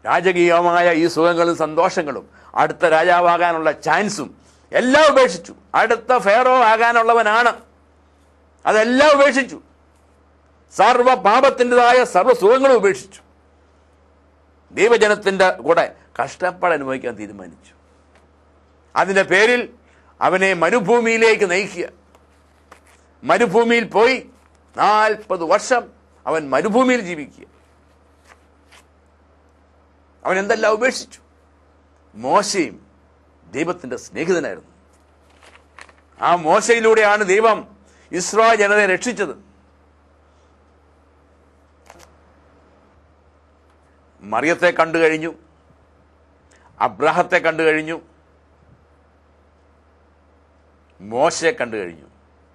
രാജകീയമായ ഈ സുഖങ്ങളും സന്തോഷങ്ങളും അടുത്ത രാജാവാകാനുള്ള ചാൻസും എല്ലാം ഉപേക്ഷിച്ചു അടുത്ത ഫെയറോ ആകാനുള്ളവനാണ് അതെല്ലാം ഉപേക്ഷിച്ചു സർവ പാപത്തിൻ്റെതായ സർവ്വ സുഖങ്ങളും ഉപേക്ഷിച്ചു ദൈവജനത്തിൻ്റെ കൂടെ കഷ്ടപ്പാട് അനുഭവിക്കാൻ തീരുമാനിച്ചു അതിൻ്റെ പേരിൽ അവനെ മരുഭൂമിയിലേക്ക് നയിക്കുക മരുഭൂമിയിൽ പോയി നാൽപ്പത് വർഷം അവൻ മരുഭൂമിയിൽ ജീവിക്കുക അവൻ എന്തെല്ലാം ഉപേക്ഷിച്ചു മോശയും ദൈവത്തിൻ്റെ സ്നേഹിതനായിരുന്നു ആ മോശയിലൂടെയാണ് ദൈവം ഇസ്രായേൽ ജനതയെ രക്ഷിച്ചത് മറിയത്തെ കണ്ടു കഴിഞ്ഞു അബ്രഹത്തെ കണ്ടു കഴിഞ്ഞു മോശയെ കണ്ടു കഴിഞ്ഞു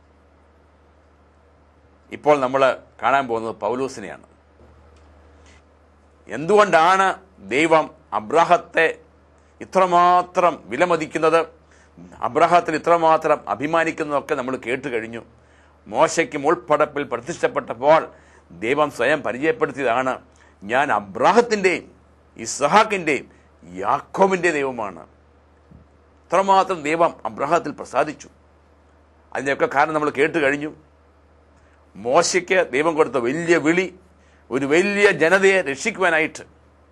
ഇപ്പോൾ നമ്മൾ കാണാൻ പോകുന്നത് പൗലൂസിനെയാണ് എന്തുകൊണ്ടാണ് ദൈവം അബ്രഹത്തെ ഇത്രമാത്രം വിലമതിക്കുന്നത് അബ്രഹത്തിൽ ഇത്രമാത്രം അഭിമാനിക്കുന്നതൊക്കെ നമ്മൾ കേട്ട് കഴിഞ്ഞു മോശയ്ക്ക് മുൾപ്പടപ്പിൽ പ്രതിഷ്ഠപ്പെട്ടപ്പോൾ ദൈവം സ്വയം പരിചയപ്പെടുത്തിയതാണ് ഞാൻ അബ്രാഹത്തിൻ്റെയും ഇസഹാക്കിൻ്റെയും യാക്കോബിൻ്റെ ദൈവമാണ് ഇത്രമാത്രം ദൈവം അബ്രഹത്തിൽ പ്രസാദിച്ചു അതിൻ്റെയൊക്കെ കാരണം നമ്മൾ കേട്ട് കഴിഞ്ഞു മോശയ്ക്ക് ദൈവം കൊടുത്ത വലിയ വിളി ഒരു വലിയ ജനതയെ രക്ഷിക്കുവാനായിട്ട്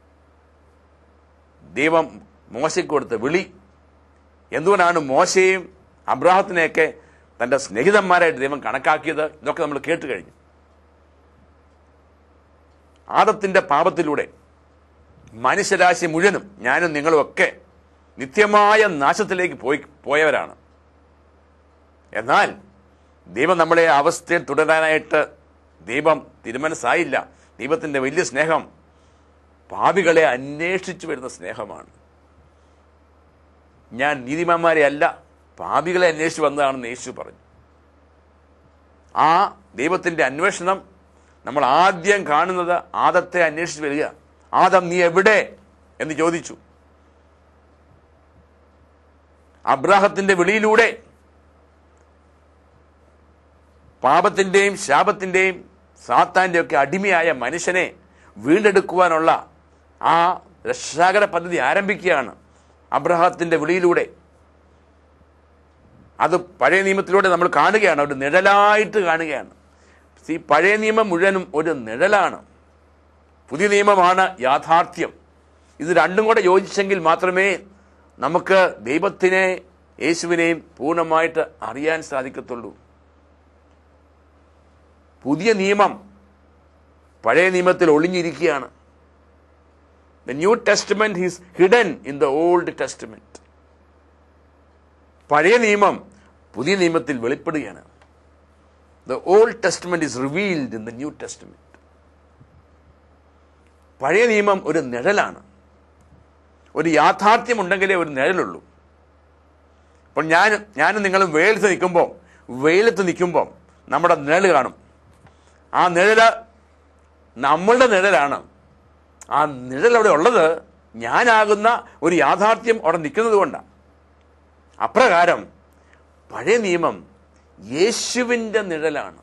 ദൈവം മോശയ്ക്ക് കൊടുത്ത വിളി എന്തുകൊണ്ടാണ് മോശയെയും അബ്രാഹത്തിനെയൊക്കെ തൻ്റെ സ്നേഹിതന്മാരായിട്ട് ദൈവം കണക്കാക്കിയത് ഇതൊക്കെ നമ്മൾ കേട്ട് കഴിഞ്ഞു ആദത്തിൻ്റെ പാപത്തിലൂടെ മനുഷ്യരാശി മുഴുവനും ഞാനും നിങ്ങളും ഒക്കെ നിത്യമായ നാശത്തിലേക്ക് പോയി പോയവരാണ് എന്നാൽ ദൈവം നമ്മളെ ആ അവസ്ഥയിൽ തുടരാനായിട്ട് ദൈവം തിരുമനസ്സായില്ല ദൈവത്തിൻ്റെ വലിയ സ്നേഹം പാപികളെ അന്വേഷിച്ചു വരുന്ന സ്നേഹമാണ് ഞാൻ നീതിമാന്മാരെ അല്ല പാപികളെ അന്വേഷിച്ച് വന്നതാണെന്ന് യേശു പറഞ്ഞു ആ ദൈവത്തിൻ്റെ അന്വേഷണം നമ്മൾ ആദ്യം കാണുന്നത് ആദത്തെ അന്വേഷിച്ച് വരിക ആദം നീ എവിടെ എന്ന് ചോദിച്ചു അബ്രാഹത്തിന്റെ വിളിയിലൂടെ പാപത്തിൻ്റെയും ശാപത്തിൻ്റെയും സാത്താൻ്റെ ഒക്കെ അടിമയായ മനുഷ്യനെ വീണ്ടെടുക്കുവാനുള്ള ആ രക്ഷാകര പദ്ധതി ആരംഭിക്കുകയാണ് അബ്രഹത്തിൻ്റെ വിളിയിലൂടെ അത് പഴയ നിയമത്തിലൂടെ നമ്മൾ കാണുകയാണ് ഒരു നിഴലായിട്ട് കാണുകയാണ് ഈ പഴയ നിയമം മുഴുവനും ഒരു നിഴലാണ് പുതിയ നിയമമാണ് യാഥാർത്ഥ്യം ഇത് രണ്ടും കൂടെ യോജിച്ചെങ്കിൽ മാത്രമേ നമുക്ക് ദൈവത്തിനെ യേശുവിനെയും പൂർണ്ണമായിട്ട് അറിയാൻ സാധിക്കത്തുള്ളൂ പുതിയ നിയമം പഴയ നിയമത്തിൽ ഒളിഞ്ഞിരിക്കുകയാണ് the new testament is hidden in the old testament പഴയ നിയമം പുതിയ നിയമത്തിൽ വെളിപ്പെടുകയാണ് the old testament is revealed in the new testament പഴയ നിയമം ഒരു നിഴലാണ് ഒരു യാഥാർത്ഥ്യമുണ്ടെങ്കിലേ ഒരു നിഴലുള്ളൂ അപ്പോൾ ഞാൻ ഞാനും നിങ്ങളും വെയിലത്ത് നിൽക്കുമ്പോൾ വെയിലത്ത് നിൽക്കുമ്പോൾ നമ്മുടെ നിഴൽ കാണും ആ നിഴല് നമ്മളുടെ നിഴലാണ് ആ നിഴൽ അവിടെ ഉള്ളത് ഞാനാകുന്ന ഒരു യാഥാർത്ഥ്യം അവിടെ നിൽക്കുന്നത് കൊണ്ടാണ് അപ്രകാരം പഴയ നിയമം യേശുവിൻ്റെ നിഴലാണ്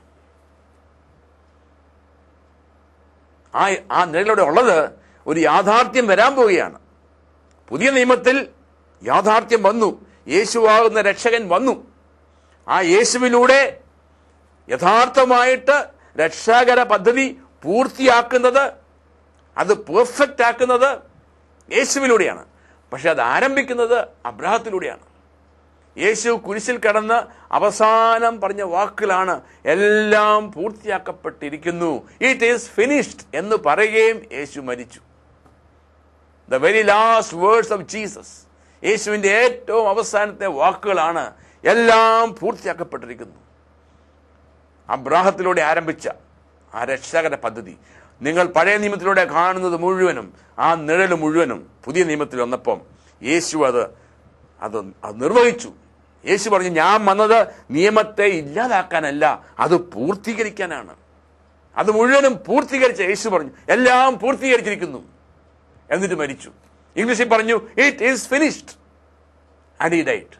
ആ ആ നിഴലവിടെ ഉള്ളത് ഒരു യാഥാർത്ഥ്യം വരാൻ പോവുകയാണ് പുതിയ നിയമത്തിൽ യാഥാർത്ഥ്യം വന്നു യേശുവാകുന്ന രക്ഷകൻ വന്നു ആ യേശുവിലൂടെ യഥാർത്ഥമായിട്ട് രക്ഷാകര പദ്ധതി പൂർത്തിയാക്കുന്നത് അത് പെർഫെക്റ്റ് ആക്കുന്നത് യേശുവിലൂടെയാണ് പക്ഷെ അത് ആരംഭിക്കുന്നത് അബ്രാഹത്തിലൂടെയാണ് യേശു കുരിശിൽ കടന്ന് അവസാനം പറഞ്ഞ വാക്കുകളാണ് എല്ലാം പൂർത്തിയാക്കപ്പെട്ടിരിക്കുന്നു ഇറ്റ് ഈസ് ഫിനിഷ്ഡ് എന്ന് പറയുകയും യേശു മരിച്ചു the very last words of Jesus യേശുവിൻ്റെ ഏറ്റവും അവസാനത്തെ വാക്കുകളാണ് എല്ലാം പൂർത്തിയാക്കപ്പെട്ടിരിക്കുന്നു അബ്രാഹത്തിലൂടെ ആരംഭിച്ച ആ രക്ഷകര പദ്ധതി നിങ്ങൾ പഴയ നിയമത്തിലൂടെ കാണുന്നത് മുഴുവനും ആ നിഴൽ മുഴുവനും പുതിയ നിയമത്തിൽ വന്നപ്പം യേശു അത് അത് അത് നിർവഹിച്ചു യേശു പറഞ്ഞു ഞാൻ വന്നത് നിയമത്തെ ഇല്ലാതാക്കാനല്ല അത് പൂർത്തീകരിക്കാനാണ് അത് മുഴുവനും പൂർത്തീകരിച്ച യേശു പറഞ്ഞു എല്ലാം പൂർത്തീകരിച്ചിരിക്കുന്നു എന്നിട്ട് മരിച്ചു ഇംഗ്ലീഷിൽ പറഞ്ഞു ഇറ്റ് ഈസ് ഫിനിഷ്ഡ് ആൻഡ് ഈ ഡൈറ്റ്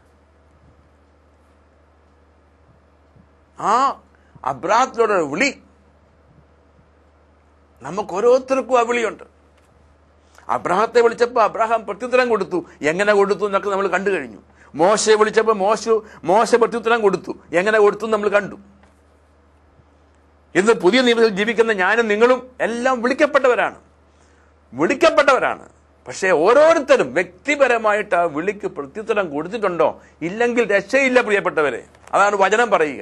ആ അബ്രാഹത്തിലൂടെ വിളി നമുക്ക് ഓരോരുത്തർക്കും ആ വിളിയുണ്ട് അബ്രഹത്തെ വിളിച്ചപ്പോൾ അബ്രഹാം പ്രത്യുത്തരം കൊടുത്തു എങ്ങനെ കൊടുത്തു എന്നൊക്കെ നമ്മൾ കണ്ടു കഴിഞ്ഞു മോശയെ വിളിച്ചപ്പോൾ മോശ മോശ പ്രത്യുത്തരം കൊടുത്തു എങ്ങനെ കൊടുത്തു എന്ന് നമ്മൾ കണ്ടു ഇന്ന് പുതിയ നിയമത്തിൽ ജീവിക്കുന്ന ഞാനും നിങ്ങളും എല്ലാം വിളിക്കപ്പെട്ടവരാണ് വിളിക്കപ്പെട്ടവരാണ് പക്ഷേ ഓരോരുത്തരും വ്യക്തിപരമായിട്ട് ആ വിളിക്ക് പ്രത്യുത്തരം കൊടുത്തിട്ടുണ്ടോ ഇല്ലെങ്കിൽ രക്ഷയില്ല പ്രിയപ്പെട്ടവരെ അതാണ് വചനം പറയുക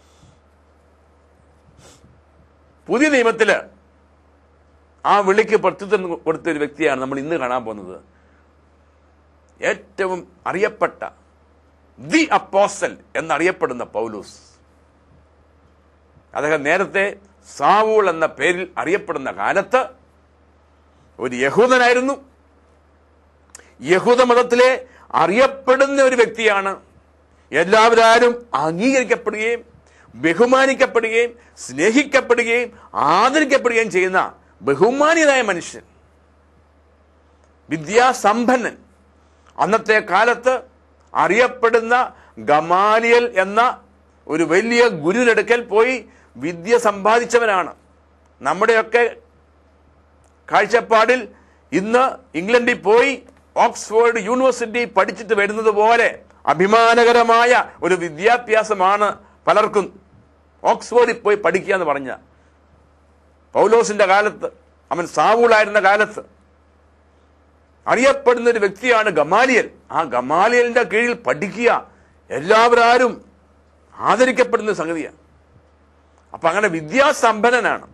പുതിയ നിയമത്തില് ആ വിളിക്ക് പ്രത്യുത്തരം കൊടുത്ത ഒരു വ്യക്തിയാണ് നമ്മൾ ഇന്ന് കാണാൻ പോകുന്നത് ഏറ്റവും അറിയപ്പെട്ട ദി അപ്പോസൽ എന്നറിയപ്പെടുന്ന പൗലൂസ് അദ്ദേഹം നേരത്തെ സാവൂൾ എന്ന പേരിൽ അറിയപ്പെടുന്ന കാലത്ത് ഒരു യഹൂദനായിരുന്നു യഹൂദ മതത്തിലെ അറിയപ്പെടുന്ന ഒരു വ്യക്തിയാണ് എല്ലാവരും അംഗീകരിക്കപ്പെടുകയും ബഹുമാനിക്കപ്പെടുകയും സ്നേഹിക്കപ്പെടുകയും ആദരിക്കപ്പെടുകയും ചെയ്യുന്ന ബഹുമാനിയനായ മനുഷ്യൻ വിദ്യാസമ്പന്നൻ അന്നത്തെ കാലത്ത് അറിയപ്പെടുന്ന ഗമാലിയൽ എന്ന ഒരു വലിയ ഗുരുവിനടുക്കൽ പോയി വിദ്യ സമ്പാദിച്ചവനാണ് നമ്മുടെയൊക്കെ കാഴ്ചപ്പാടിൽ ഇന്ന് ഇംഗ്ലണ്ടിൽ പോയി ഓക്സ്ഫോർഡ് യൂണിവേഴ്സിറ്റി പഠിച്ചിട്ട് വരുന്നത് പോലെ അഭിമാനകരമായ ഒരു വിദ്യാഭ്യാസമാണ് പലർക്കും ഓക്സ്ഫോർഡിൽ പോയി പഠിക്കുക എന്ന് പറഞ്ഞ പൗലോസിന്റെ കാലത്ത് അവൻ സാവൂളായിരുന്ന കാലത്ത് അറിയപ്പെടുന്ന ഒരു വ്യക്തിയാണ് ഗമാലിയൽ ആ ഗമാലിയലിന്റെ കീഴിൽ പഠിക്കുക എല്ലാവരും ആദരിക്കപ്പെടുന്ന സംഗതിയാണ് അപ്പൊ അങ്ങനെ വിദ്യാസമ്പന്നനാണ്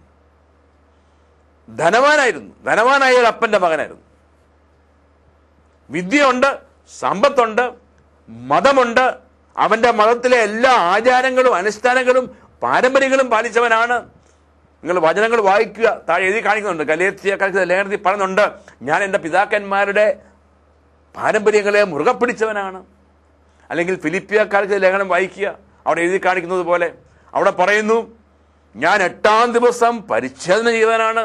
ധനവാനായിരുന്നു ധനവാനായ ഒരു അപ്പന്റെ മകനായിരുന്നു വിദ്യയുണ്ട് സമ്പത്തുണ്ട് മതമുണ്ട് അവന്റെ മതത്തിലെ എല്ലാ ആചാരങ്ങളും അനുഷ്ഠാനങ്ങളും പാരമ്പര്യങ്ങളും പാലിച്ചവനാണ് നിങ്ങൾ വചനങ്ങൾ വായിക്കുക താഴെ എഴുതി കാണിക്കുന്നുണ്ട് കലേത്തിയക്കാർക്ക് ലേഖനത്തിൽ പറയുന്നുണ്ട് ഞാൻ എൻ്റെ പിതാക്കന്മാരുടെ പാരമ്പര്യങ്ങളെ മുറുകെ പിടിച്ചവനാണ് അല്ലെങ്കിൽ ഫിലിപ്പിയക്കാർക്ക് ലേഖനം വായിക്കുക അവിടെ എഴുതി കാണിക്കുന്നത് പോലെ അവിടെ പറയുന്നു ഞാൻ എട്ടാം ദിവസം പരിച്ഛേദന ചെയ്തവനാണ്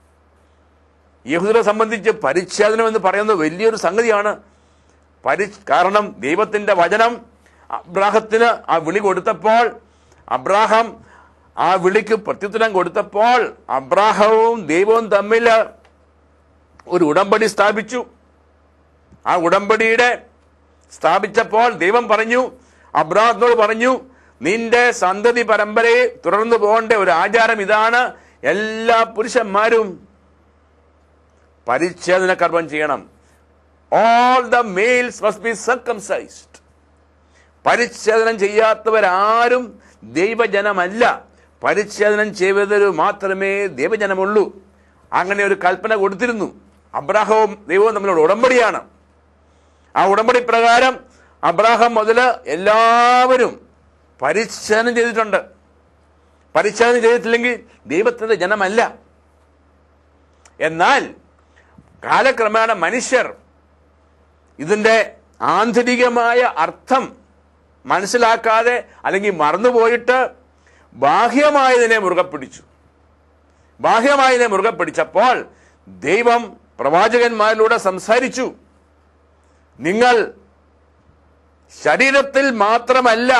യഹൂദരെ സംബന്ധിച്ച് പരിച്ഛേദനം എന്ന് പറയുന്നത് വലിയൊരു സംഗതിയാണ് പരി കാരണം ദൈവത്തിന്റെ വചനം അബ്രാഹത്തിന് ആ വിളി കൊടുത്തപ്പോൾ അബ്രാഹം ആ വിളിക്ക് പ്രത്യുത്തരം കൊടുത്തപ്പോൾ അബ്രാഹവും ദൈവവും തമ്മിൽ ഒരു ഉടമ്പടി സ്ഥാപിച്ചു ആ ഉടമ്പടിയുടെ സ്ഥാപിച്ചപ്പോൾ ദൈവം പറഞ്ഞു അബ്രാഹത്തിനോട് പറഞ്ഞു നിന്റെ സന്തതി പരമ്പരയെ തുടർന്നു പോകേണ്ട ഒരു ആചാരം ഇതാണ് എല്ലാ പുരുഷന്മാരും പരിച്ഛേദന കർമ്മം ചെയ്യണം all the males must be circumcised പരിച്ഛേദനം ചെയ്യാത്തവരാരും ദൈവജനമല്ല പരിച്ഛേദനം ചെയ്തവർ മാത്രമേ ദൈവജനമുള്ളൂ അങ്ങനെ ഒരു കൽപ്പന കൊടുത്തിരുന്നു അബ്രാഹവും ദൈവവും തമ്മിലുള്ള ഉടമ്പടിയാണ് ആ ഉടമ്പടി പ്രകാരം അബ്രാഹം മുതൽ എല്ലാവരും പരിച്ഛേദനം ചെയ്തിട്ടുണ്ട് പരിച്ഛേദനം ചെയ്തിട്ടില്ലെങ്കിൽ ദൈവത്തിന്റെ ജനമല്ല എന്നാൽ കാലക്രമേണ മനുഷ്യർ ഇതിന്റെ ആന്തരികമായ അർത്ഥം മനസ്സിലാക്കാതെ അല്ലെങ്കിൽ മറന്നുപോയിട്ട് ബാഹ്യമായതിനെ മുറുകെ പിടിച്ചു ബാഹ്യമായതിനെ മുറുകെ പിടിച്ചപ്പോൾ ദൈവം പ്രവാചകന്മാരിലൂടെ സംസാരിച്ചു നിങ്ങൾ ശരീരത്തിൽ മാത്രമല്ല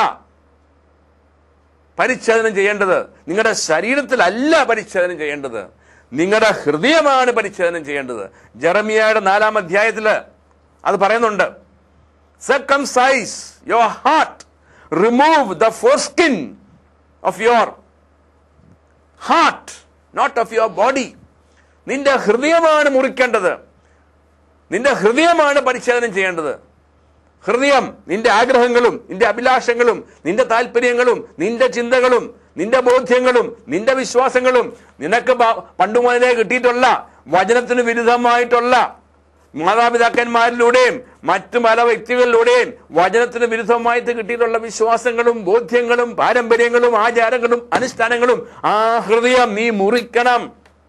പരിച്ഛേദനം ചെയ്യേണ്ടത് നിങ്ങളുടെ ശരീരത്തിലല്ല പരിച്ഛേദനം ചെയ്യേണ്ടത് നിങ്ങളുടെ ഹൃദയമാണ് പരിച്ഛേദനം ചെയ്യേണ്ടത് ജെറമിയയുടെ നാലാം അധ്യായത്തില് അത് പറയുന്നുണ്ട് circumcise your heart remove the foreskin of your heart not of your body നിന്റെ ഹൃദയമാണ് മുറിക്കേണ്ടത് നിന്റെ ഹൃദയമാണ് പരിച്ഛേദനം ചെയ്യേണ്ടത് ഹൃദയം നിന്റെ ആഗ്രഹങ്ങളും നിന്റെ അഭിലാഷങ്ങളും നിന്റെ താല്പര്യങ്ങളും നിന്റെ ചിന്തകളും നിന്റെ ബോധ്യങ്ങളും നിന്റെ വിശ്വാസങ്ങളും നിനക്ക് ബ- പണ്ട് മുതലേ കിട്ടിയിട്ടുള്ള വചനത്തിന് വിരുദ്ധമായിട്ടുള്ള മാതാപിതാക്കന്മാരിലൂടെയും മറ്റു പല വ്യക്തികളിലൂടെയും വചനത്തിന് വിരുദ്ധമായിട്ട് കിട്ടിയിട്ടുള്ള വിശ്വാസങ്ങളും ബോധ്യങ്ങളും പാരമ്പര്യങ്ങളും ആചാരങ്ങളും അനുഷ്ഠാനങ്ങളും ആ ഹൃദയം നീ മുറിക്കണം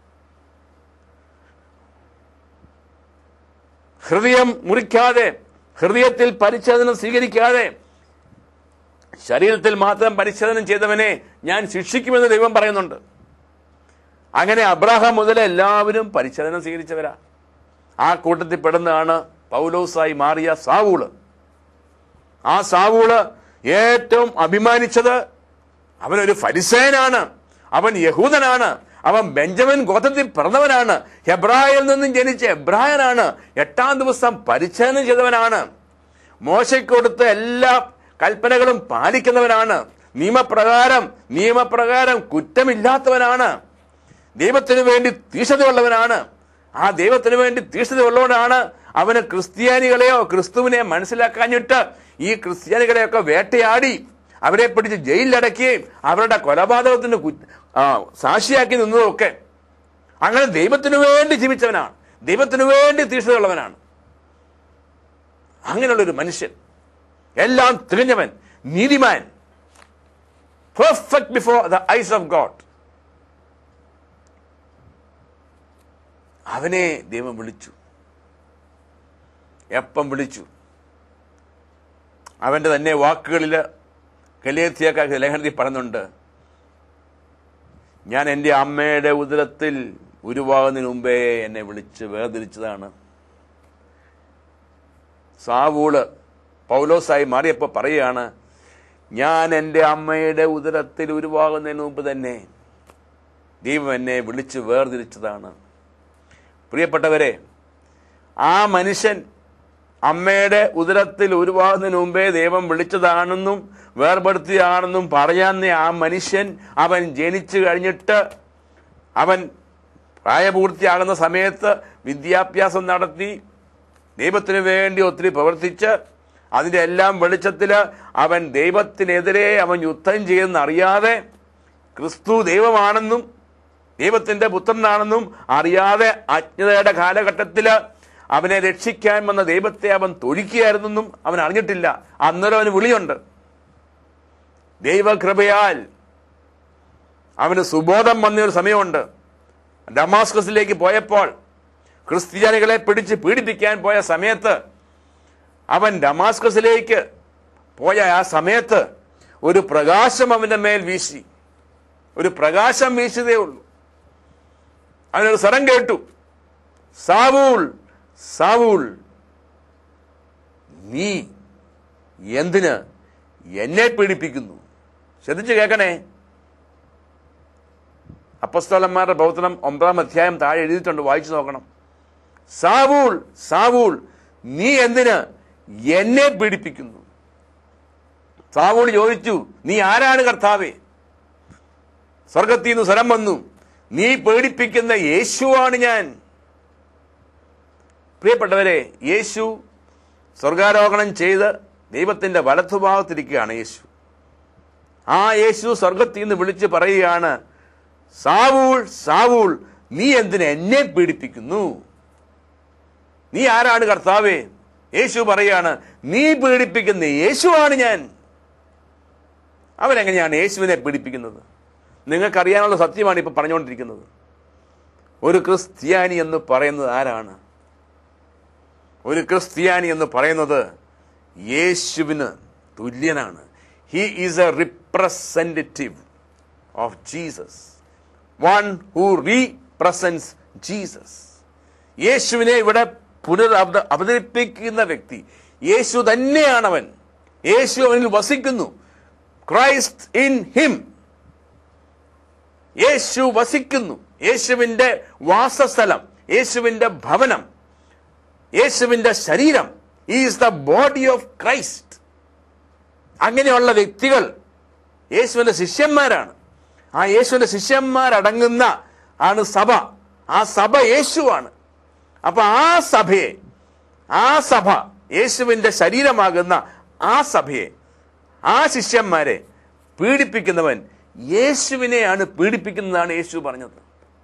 ഹൃദയം മുറിക്കാതെ ഹൃദയത്തിൽ പരിച്ഛേദനം സ്വീകരിക്കാതെ ശരീരത്തിൽ മാത്രം പരിച്ഛേദനം ചെയ്തവനെ ഞാൻ ശിക്ഷിക്കുമെന്ന് ദൈവം പറയുന്നുണ്ട് അങ്ങനെ അബ്രാഹാം മുതൽ എല്ലാവരും പരിച്ഛേദനം സ്വീകരിച്ചവരാ ആ കൂട്ടത്തിൽ പെടുന്നതാണ് പൗലോസായി മാറിയ സാവൂള് ആ സാവൂള് ഏറ്റവും അഭിമാനിച്ചത് അവനൊരു ഫരിസേനാണ് അവൻ യഹൂദനാണ് അവൻ ബെഞ്ചമിൻ ഗോത്രത്തിൽ പിറന്നവനാണ് ഹെബ്രായിൽ നിന്നും ജനിച്ച എബ്രായനാണ് എട്ടാം ദിവസം പരിച്ഛേദനം ചെയ്തവനാണ് മോശയ്ക്ക് കൊടുത്ത എല്ലാ കൽപ്പനകളും പാലിക്കുന്നവനാണ് നിയമപ്രകാരം നിയമപ്രകാരം കുറ്റമില്ലാത്തവനാണ് ദൈവത്തിന് വേണ്ടി തീഷ്ണതയുള്ളവനാണ് ആ ദൈവത്തിന് വേണ്ടി തീഷ്ണതയുള്ളവനാണ് അവന് ക്രിസ്ത്യാനികളെയോ ക്രിസ്തുവിനെ മനസ്സിലാക്കാഞ്ഞിട്ട് ഈ ക്രിസ്ത്യാനികളെയൊക്കെ വേട്ടയാടി അവരെ പിടിച്ച് ജയിലിലടക്കുകയും അവരുടെ കൊലപാതകത്തിന് കു- ആ, സാക്ഷിയാക്കി നിന്നതൊക്കെ അങ്ങനെ ദൈവത്തിനു വേണ്ടി ജീവിച്ചവനാണ് ദൈവത്തിനു വേണ്ടി തീഷ്ണതയുള്ളവനാണ് അങ്ങനെയുള്ള ഒരു മനുഷ്യൻ എല്ലാം തികഞ്ഞവൻ നീതിമാൻ perfect before the eyes of God അവനെ ദൈവം വിളിച്ചു എപ്പം വിളിച്ചു അവന്റെ തന്നെ വാക്കുകളിൽ കലിയത്തിയൊക്കെ ലേഖനത്തിൽ പറയുന്നുണ്ട് ഞാൻ എൻ്റെ അമ്മയുടെ ഉദരത്തിൽ ഉരുവാകുന്നതിന് മുമ്പേ എന്നെ വിളിച്ച് വേർതിരിച്ചതാണ് സാവൂള് പൗലോസായി മാറിയപ്പോൾ പറയുകയാണ് ഞാൻ എൻ്റെ അമ്മയുടെ ഉദരത്തിൽ ഉരുവാകുന്നതിന് മുമ്പ് തന്നെ ദൈവം എന്നെ വിളിച്ച് വേർതിരിച്ചതാണ് പ്രിയപ്പെട്ടവരെ ആ മനുഷ്യൻ അമ്മയുടെ ഉദരത്തിൽ ഉരുവാകുന്നതിന് മുമ്പേ ദൈവം വിളിച്ചതാണെന്നും വേർപെടുത്തിയതാണെന്നും പറയാന്ന ആ മനുഷ്യൻ അവൻ ജനിച്ചു കഴിഞ്ഞിട്ട് അവൻ പ്രായപൂർത്തിയാകുന്ന സമയത്ത് വിദ്യാഭ്യാസം നടത്തി ദൈവത്തിന് വേണ്ടി ഒത്തിരി പ്രവർത്തിച്ച് അതിൻ്റെ എല്ലാം വെളിച്ചത്തിൽ അവൻ ദൈവത്തിനെതിരെ അവൻ യുദ്ധം ചെയ്യുന്ന അറിയാതെ ക്രിസ്തു ദൈവമാണെന്നും ദൈവത്തിന്റെ പുത്രനാണെന്നും അറിയാതെ അജ്ഞതയുടെ കാലഘട്ടത്തിൽ അവനെ രക്ഷിക്കാൻ വന്ന ദൈവത്തെ അവൻ തൊഴിക്കുകയായിരുന്നെന്നും അവൻ അറിഞ്ഞിട്ടില്ല അന്നേരം അവന് വിളിയുണ്ട് ദൈവകൃപയാൽ അവന് സുബോധം വന്ന ഒരു സമയമുണ്ട് ഡമാസ്കസിലേക്ക് പോയപ്പോൾ ക്രിസ്ത്യാനികളെ പിടിച്ച് പീഡിപ്പിക്കാൻ പോയ സമയത്ത് അവൻ ഡമാസ്കസിലേക്ക് പോയ ആ സമയത്ത് ഒരു പ്രകാശം അവന്റെ മേൽ വീശി ഒരു പ്രകാശം വീശിയതേ ഉള്ളൂ അവനൊരു സ്വരം കേട്ടു സാവൂൾ സാവൂൾ നീ എന്തിന് എന്നെ പീഡിപ്പിക്കുന്നു ശ്രദ്ധിച്ചു കേൾക്കണേ അപ്പസ്തോലന്മാരുടെ പ്രവർത്തനം ഒമ്പതാം അധ്യായം താഴെ എഴുതിയിട്ടുണ്ട് വായിച്ചു നോക്കണം സാവൂൾ സാവൂൾ നീ എന്തിന് എന്നെ പീഡിപ്പിക്കുന്നു സാവൂൾ ചോദിച്ചു നീ ആരാണ് കർത്താവേ സ്വർഗത്തിൽ നിന്ന് സ്വരം വന്നു നീ പേടിപ്പിക്കുന്ന യേശുവാണ് ഞാൻ പ്രിയപ്പെട്ടവരെ യേശു സ്വർഗാരോഹണം ചെയ്ത് ദൈവത്തിന്റെ വലത്തുഭാഗത്തിരിക്കുകയാണ് യേശു ആ യേശു സ്വർഗത്തിൽ നിന്ന് വിളിച്ച് പറയുകയാണ് സാവൂൾ സാവൂൾ നീ എന്തിന് എന്നെ പീഡിപ്പിക്കുന്നു നീ ആരാണ് കർത്താവേ യേശു പറയാണ് നീ പീഡിപ്പിക്കുന്ന യേശുവാണ് ഞാൻ അവരെങ്ങനെയാണ് യേശുവിനെ പീഡിപ്പിക്കുന്നത് നിങ്ങൾക്കറിയാനുള്ള സത്യമാണ് ഇപ്പൊ പറഞ്ഞുകൊണ്ടിരിക്കുന്നത് ഒരു ക്രിസ്ത്യാനി എന്ന് പറയുന്നത് ആരാണ് ഒരു ക്രിസ്ത്യാനി എന്ന് പറയുന്നത് യേശുവിന് തുല്യനാണ് he is a representative of Jesus one who represents Jesus യേശുവിനെ ഇവിടെ പുനർ അവത- അവതരിപ്പിക്കുന്ന വ്യക്തി യേശു തന്നെയാണവൻ യേശു അവനിൽ വസിക്കുന്നു ക്രൈസ്റ്റ് ഇൻ ഹിം യേശു വസിക്കുന്നു യേശുവിന്റെ വാസസ്ഥലം യേശുവിന്റെ ഭവനം യേശുവിന്റെ ശരീരം is the body of Christ അങ്ങനെയുള്ള വ്യക്തികൾ യേശുവിന്റെ ശിഷ്യന്മാരാണ് ആ യേശുവിന്റെ ശിഷ്യന്മാരടങ്ങുന്ന ആണ് സഭ ആ സഭ യേശുവാണ് അപ്പൊ ആ സഭയെ ആ സഭ യേശുവിന്റെ ശരീരമാകുന്ന ആ സഭയെ ആ ശിഷ്യന്മാരെ പീഡിപ്പിക്കുന്നവൻ യേശുവിനെയാണ് പീഡിപ്പിക്കുന്നതാണ് യേശു പറഞ്ഞത്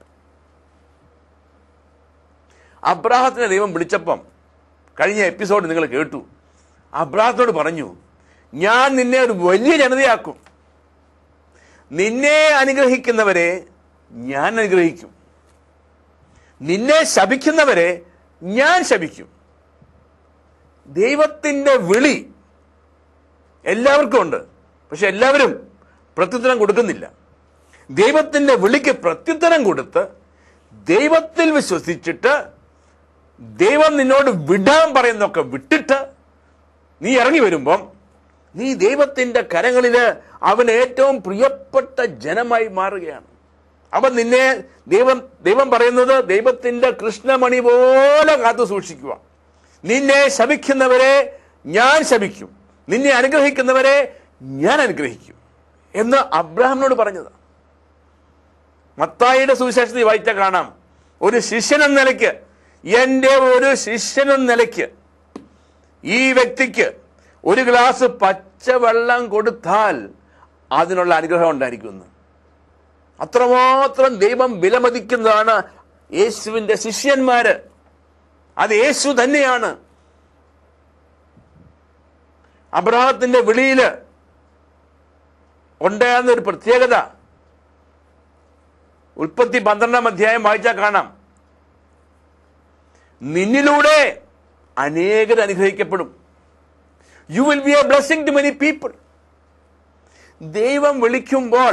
അബ്രാഹത്തിനെ ദൈവം വിളിച്ചപ്പം കഴിഞ്ഞ എപ്പിസോഡ് നിങ്ങൾ കേട്ടു അബ്രാഹത്തോട് പറഞ്ഞു ഞാൻ നിന്നെ ഒരു വലിയ ജനതയാക്കും നിന്നെ അനുഗ്രഹിക്കുന്നവരെ ഞാൻ അനുഗ്രഹിക്കും നിന്നെ ശപിക്കുന്നവരെ ഞാൻ ശപിക്കും ദൈവത്തിന്റെ വിളി എല്ലാവർക്കും ഉണ്ട് പക്ഷെ എല്ലാവരും പ്രത്യുത്തരം കൊടുക്കുന്നില്ല ദൈവത്തിന്റെ വിളിക്ക് പ്രത്യുത്തരം കൊടുത്ത് ദൈവത്തിൽ വിശ്വസിച്ചിട്ട് ദൈവം നിന്നോട് വിടാൻ പറയുന്നൊക്കെ വിട്ടിട്ട് നീ ഇറങ്ങി വരുമ്പം നീ ദൈവത്തിന്റെ കരങ്ങളില് അവൻ ഏറ്റവും പ്രിയപ്പെട്ട ജനമായി മാറുകയാണ് അവൻ നിന്നെ ദൈവം ദൈവം പറയുന്നത് ദൈവത്തിന്റെ കൃഷ്ണമണി പോലെ കാത്തു സൂക്ഷിക്കുക നിന്നെ ശപിക്കുന്നവരെ ഞാൻ ശപിക്കും നിന്നെ അനുഗ്രഹിക്കുന്നവരെ ഞാൻ അനുഗ്രഹിക്കും എന്ന് അബ്രഹാമിനോട് പറഞ്ഞത് മത്തായിയുടെ സുവിശേഷത്തിൽ വായിച്ച കാണാം ഒരു ശിഷ്യൻ എന്ന നിലയ്ക്ക് എൻ്റെ ഒരു ശിഷ്യൻ എന്ന നിലയ്ക്ക് ഈ വ്യക്തിക്ക് ഒരു ഗ്ലാസ് പച്ചവെള്ളം കൊടുത്താൽ അതിനുള്ള അനുഗ്രഹം ഉണ്ടായിരിക്കുന്നു അത്രമാത്രം ദൈവം വിലമതിക്കുന്നതാണ് യേശുവിന്റെ ശിഷ്യന്മാര് അത് യേശു തന്നെയാണ് അബ്രഹത്തിന്റെ വിളിയില് ഉണ്ടായിരുന്ന ഒരു പ്രത്യേകത ഉൽപ്പത്തി പന്ത്രണ്ടാം അധ്യായം വായിച്ചാൽ കാണാം നിന്നിലൂടെ അനേകർ അനുഗ്രഹിക്കപ്പെടും you will be a blessing to many people ദൈവം വിളിക്കുമ്പോൾ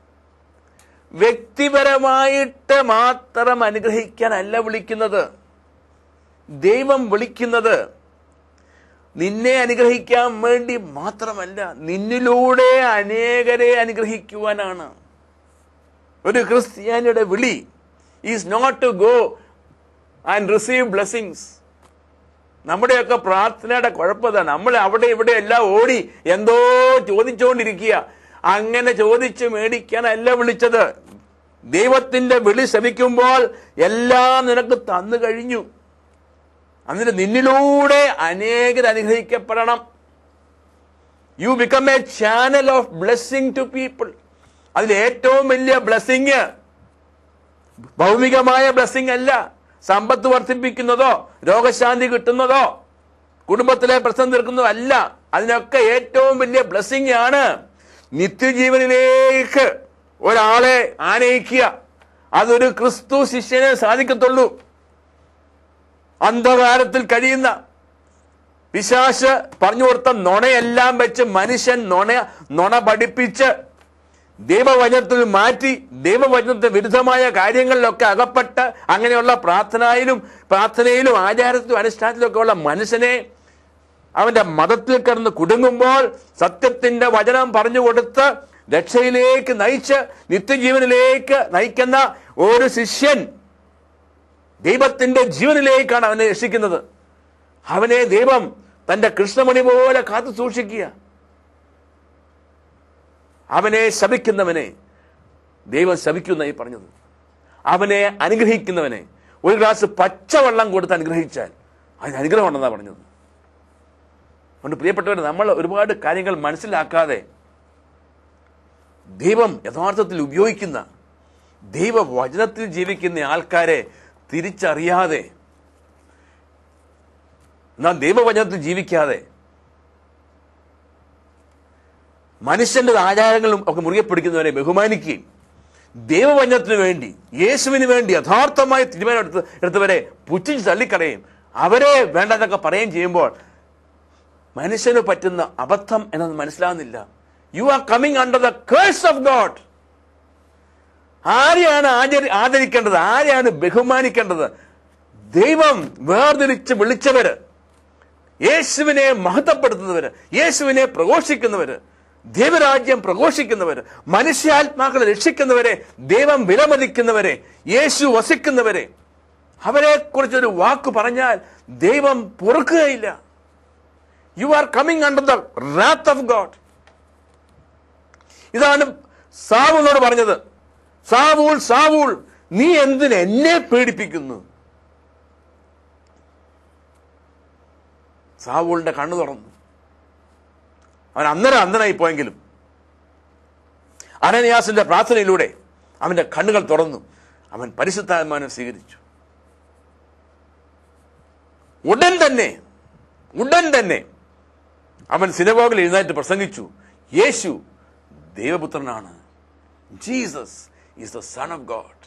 വ്യക്തിപരമായിട്ട് മാത്രം അനുഗ്രഹിക്കാനല്ല വിളിക്കുന്നത് ദൈവം വിളിക്കുന്നത് നിന്നെ അനുഗ്രഹിക്കാൻ വേണ്ടി മാത്രമല്ല നിന്നിലൂടെ അനേകരെ അനുഗ്രഹിക്കുവാനാണ് ഒരു ക്രിസ്ത്യാനിയുടെ വിളി is not to go and receive blessings നമ്മുടെയൊക്കെ പ്രാർത്ഥനയുടെ കുഴപ്പത നമ്മൾ അവിടെ ഇവിടെ എല്ലാം ഓടി എന്തോ ചോദിച്ചുകൊണ്ടിരിക്കുക അങ്ങനെ ചോദിച്ച് മേടിക്കാനല്ല വിളിച്ചത് ദൈവത്തിന്റെ വിളി ശ്രമിക്കുമ്പോൾ എല്ലാം നിനക്ക് തന്നു കഴിഞ്ഞു എന്നിട്ട് നിന്നിലൂടെ അനേകർ അനുഗ്രഹിക്കപ്പെടണം you become a channel of blessing to people അതിൽ ഏറ്റവും വലിയ ബ്ലെസ്സിങ് ഭൗമികമായ ബ്ലെസ്സിങ് അല്ല സമ്പത്ത് വർദ്ധിപ്പിക്കുന്നതോ രോഗശാന്തി കിട്ടുന്നതോ കുടുംബത്തിലെ പ്രശ്നം തീർക്കുന്നതോ അല്ല അതിനൊക്കെ ഏറ്റവും വലിയ ബ്ലെസ്സിങ് ആണ് നിത്യജീവനിലേക്ക് ഒരാളെ ആനയിക്കുക അതൊരു ക്രിസ്തു ശിഷ്യനെ സാധിക്കത്തുള്ളൂ അന്ധകാരത്തിൽ കഴിയുന്ന പിശാശ് പറഞ്ഞു കൊടുത്ത നുണയെല്ലാം വെച്ച് മനുഷ്യൻ നുണ നുണ പഠിപ്പിച്ച് ദൈവവചനത്തിൽ മാറ്റി ദൈവവചനത്തിന് വിരുദ്ധമായ കാര്യങ്ങളിലൊക്കെ അകപ്പെട്ട് അങ്ങനെയുള്ള പ്രാർത്ഥനയിലും പ്രാർത്ഥനയിലും ആചാരത്തിലും അനുഷ്ഠാനത്തിലും ഒക്കെ ഉള്ള മനുഷ്യനെ അവന്റെ മതത്തിൽ കിടന്ന് കുടുങ്ങുമ്പോൾ സത്യത്തിന്റെ വചനം പറഞ്ഞു കൊടുത്ത് രക്ഷയിലേക്ക് നയിച്ച് നിത്യജീവനിലേക്ക് നയിക്കുന്ന ഒരു ശിഷ്യൻ ദൈവത്തിന്റെ ജീവനിലേക്കാണ് അവനെ രക്ഷിക്കുന്നത് അവനെ ദൈവം തന്റെ കൃഷ്ണമണി പോലെ കാത്തു സൂക്ഷിക്കുക അവനെ ശപിക്കുന്നവനെ ദൈവം ശപിക്കുന്നായി പറഞ്ഞത് അവനെ അനുഗ്രഹിക്കുന്നവനെ ഒരു ഗ്ലാസ് പച്ചവെള്ളം കൊടുത്ത് അനുഗ്രഹിച്ചാൽ അതിന് അനുഗ്രഹം ഉണ്ടെന്നാണ് പറഞ്ഞത് അതുകൊണ്ട് പ്രിയപ്പെട്ടവർ നമ്മൾ ഒരുപാട് കാര്യങ്ങൾ മനസ്സിലാക്കാതെ ദൈവം യഥാർത്ഥത്തിൽ ഉപയോഗിക്കുന്ന ദൈവവചനത്തിൽ ജീവിക്കുന്ന ആൾക്കാരെ തിരിച്ചറിയാതെ നാം ദൈവവചനത്തിൽ ജീവിക്കാതെ മനുഷ്യന്റെ ആചാരങ്ങളും ഒക്കെ മുറുകെ പിടിക്കുന്നവരെ ബഹുമാനിക്കുകയും ദൈവവചനത്തിന് വേണ്ടി യേശുവിന് വേണ്ടി യഥാർത്ഥമായ തീരുമാനം എടുത്ത് എടുത്തവരെ പുച്ഛിച്ച് തള്ളിക്കളയും അവരെ വേണ്ടതൊക്കെ പറയുകയും ചെയ്യുമ്പോൾ മനുഷ്യന് പറ്റുന്ന അബദ്ധം എന്നത് മനസ്സിലാവുന്നില്ല you are coming under the curse of God ആരെയാണ് ആചരി ആദരിക്കേണ്ടത് ആരെയാണ് ബഹുമാനിക്കേണ്ടത് ദൈവം വേർതിരിച്ച് വിളിച്ചവര് യേശുവിനെ മഹത്വപ്പെടുത്തുന്നവര് യേശുവിനെ പ്രഘോഷിക്കുന്നവര് ദൈവരാജ്യം പ്രഘോഷിക്കുന്നവര് മനുഷ്യാത്മാക്കളെ രക്ഷിക്കുന്നവരെ ദൈവം വിലമതിക്കുന്നവരെ യേശു വസിക്കുന്നവരെ അവരെ കുറിച്ചൊരു വാക്ക് പറഞ്ഞാൽ ദൈവം പൊറുക്കുകയില്ല you are coming under the wrath of God ഇതാണ് സാവൂളിനോട് പറഞ്ഞത് സാവൂൾ സാവൂൾ നീ എന്തിന് എന്നെ പീഡിപ്പിക്കുന്നു സാവൂളിന്റെ കണ്ണു തുറന്നു അവൻ അന്നേരം അന്ധനായി പോയെങ്കിലും അനന്യാസിന്റെ പ്രാർത്ഥനയിലൂടെ അവന്റെ കണ്ണുകൾ തുറന്നു അവൻ പരിശുദ്ധാത്മാനം സ്വീകരിച്ചു ഉടൻ തന്നെ ഉടൻ തന്നെ അവൻ സിനഗോഗിൽ എഴുന്നേറ്റ് പ്രസംഗിച്ചു യേശു ദൈവപുത്രനാണ് Jesus is the son of God